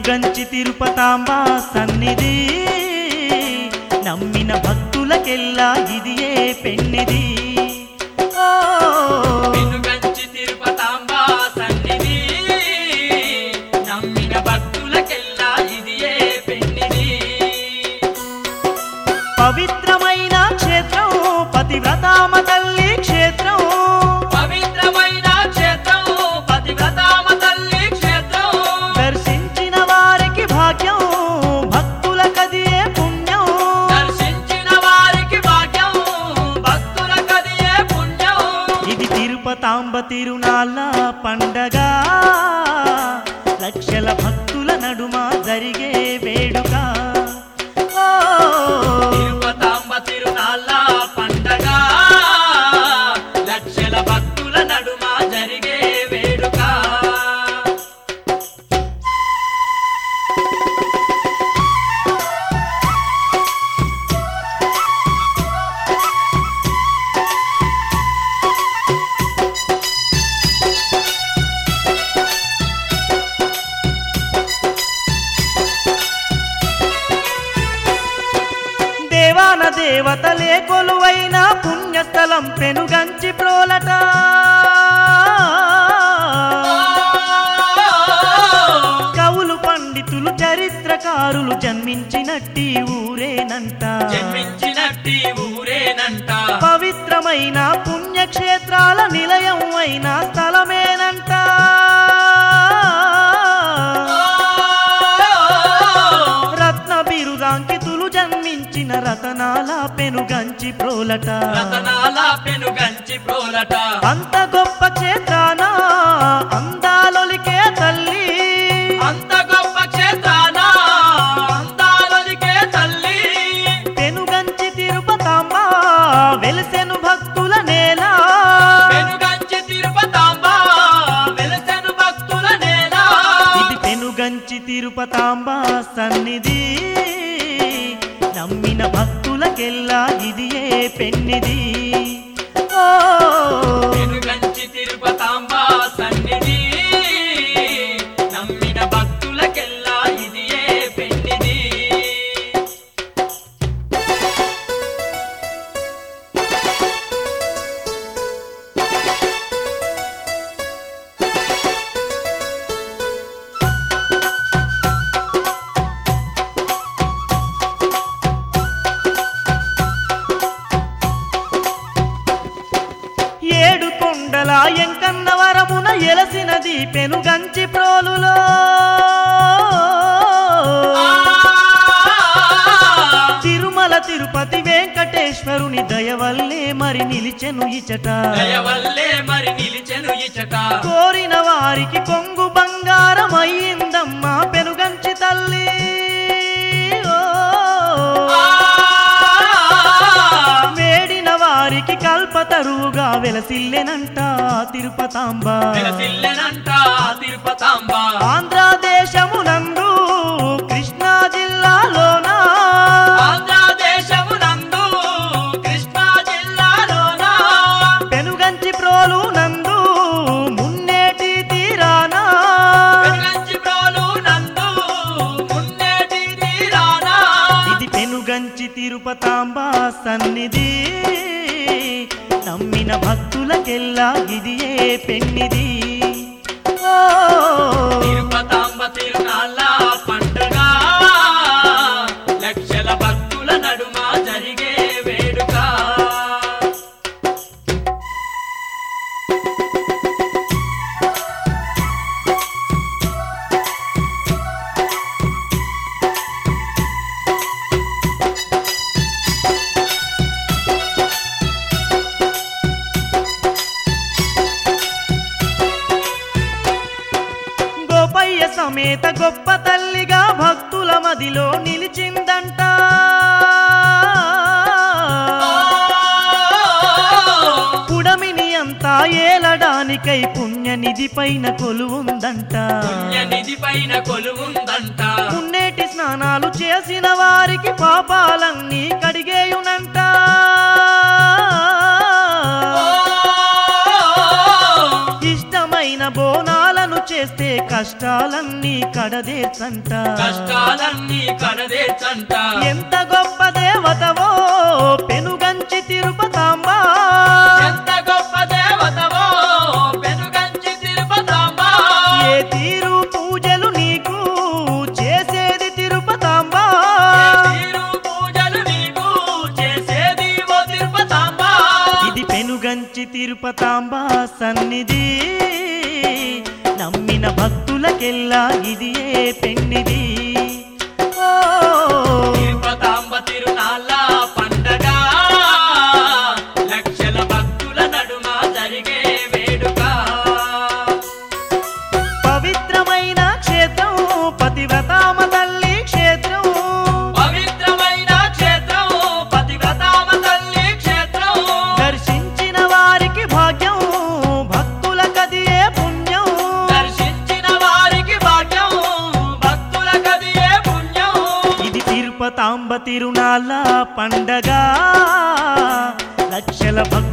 పెనుగంచి తిరుపతాంబ సన్నిధి నమ్మిన భక్తులకెల్లా ఇదియే పెన్నిది ఓ వెనుగంచి తిరుపతాంబ సన్నిధి నమ్మిన భక్తులకెల్లా ఇదియే పెన్నిది పవిత్రమైన క్షేత్రం పతివ్రతామ తల్లి క్షేత్రం పవిత్రమైన క్షేత్రం పతివ్రతామ తల్లి క్షేత్రం దర్శించిన వారికి భాగ్యం భక్తుల కదియే పుణ్యం దర్శించిన వారికి భాగ్యం భక్తుల కదియే పుణ్యం ఇది తిరుపతాంబ తిరునాళ్ళ పండగ లక్షల భక్తుల నడుమ జరిగే వేడుక ఓ తిరుపతాంబ తిరునాళ్ళ పండగ లక్షల భక్తుల నడుమ జరిగే వేడుక దేవాన దేవతలే కొలువైన పుణ్యస్థలం పెనుగంచి ప్రోలట కవులు పండితులు చరిత్రకారులు జన్మించినట్టి ఊరేనంట జన్మించినట్టి ఊరేనంట పవిత్రమైన పుణ్యక్షేత్రాల నిలయం అయిన స్థలమేనంట రత్న బిరుదాంకితులు జన్మించిన రతనాల పెనుగంచి ప్రోలట రతనాల పెనుగంచి ప్రోలట అంత గొప్ప క్షేత్రాన అందాలొలికే తల్లి అంత గొప్ప క్షేత్రాన అందాలొలికే తల్లి పెనుగంచి తిరుపతాంబ వెలిసెను భక్తుల నేల పెనుగంచి తిరుపతాంబ వెలసెను భక్తుల నేల ఇది పెనుగంచి తిరుపతాంబ సన్నిధి నమ్మిన భక్తులకెల్లా ఇదియే పెన్నిది ఓ పెనుగంచి తిరుపతాంబ సన్నిధి నమ్మిన భక్తులకెల్లా ఇదియే పెన్నిది ఏడు కొండల ఎంకన్న వరమున ఎలసినది పెనుగంచి ప్రోలులో తిరుమల తిరుపతి వెంకటేశ్వరుని దయవల్లే మరి నిలిచెను ఇచట దయవల్లే మరి నిలిచెను ఇచట కోరిన వారికి కొంగు బంగారం అయ్యిందమ్మా పెనుగంచి తల్లి ఓ. వేడిన వారికి కల్పతరువుగా వెలసిల్లెనంట తిరుపతాంబ వెలసిల్లెనంట తిరుపతాంబ ఆంధ్రదేశమునందు కృష్ణా జిల్లాలోన ఆంధ్రదేశమునందు కృష్ణా జిల్లాలోన పెనుగంచి ప్రోలు నందు మున్నేటి తీరాన వెనుగంచి ప్రోలు నందు మున్నేటి తీరాన ఇది పెనుగంచి తిరుపతాంబ సన్నిధి నమ్మిన భక్తులకెల్లా ఇదియే పెన్నిది ఓ తిరుపతాంబ తిరునాళ్ళ పండుగ లక్షల భక్తుల నడుమ జరిగే వేడుక గోపయ్య సమేత గొప్ప తల్లిగా భక్తుల మదిలో నిలిచిందంట పుడమిని అంతా ఏలడానికై పుణ్యనిధి పైన కొలువుందంట పుణ్యనిధి పైన కొలువుందంట మున్నేటి స్నానాలు చేసిన వారికి పాపాలన్నీ కడిగేయునంట ఇష్టమైన బోనాలను చే చేస్తే కష్టాలన్నీ కడదేర్చంట కష్టాలన్నీ కడదేచంట ఎంత గొప్ప దేవతవో పెనుగంచి తిరుపతాంబా ఎంత గొప్ప దేవతవో పెనుగంచి తిరుపతాంబా ఏ తీరు పూజలు నీకు చేసేది తిరుపతాంబా తీరు పూజలు నీకు చేసేది ఓ తిరుపతాంబా ఇది పెనుగంచి తిరుపతాంబా సన్నిధి నమ్మిన భక్తులకెల్లా ఇది ఏ పెన్నిది ఓ తిరుపతాంబ తిరునాళ్ళ పండగ లక్షల భక్తుల నడుమ జరిగే వేడుక పవిత్రమైన క్షేత్రం పతివ్రతామ తల్లి క్షేత్రం పవిత్రమైన క్షేత్రం పతివ్రతామ తల్లి క్షేత్రం దర్శించిన వారికి భాగ్యం భక్తుల కదియే పుణ్యం దర్శించిన వారికి భాగ్యం భక్తుల కదియే పుణ్యం ఇది తిరుపతాంబ తిరునాళ్ళ పండగ లక్షల భక్తుల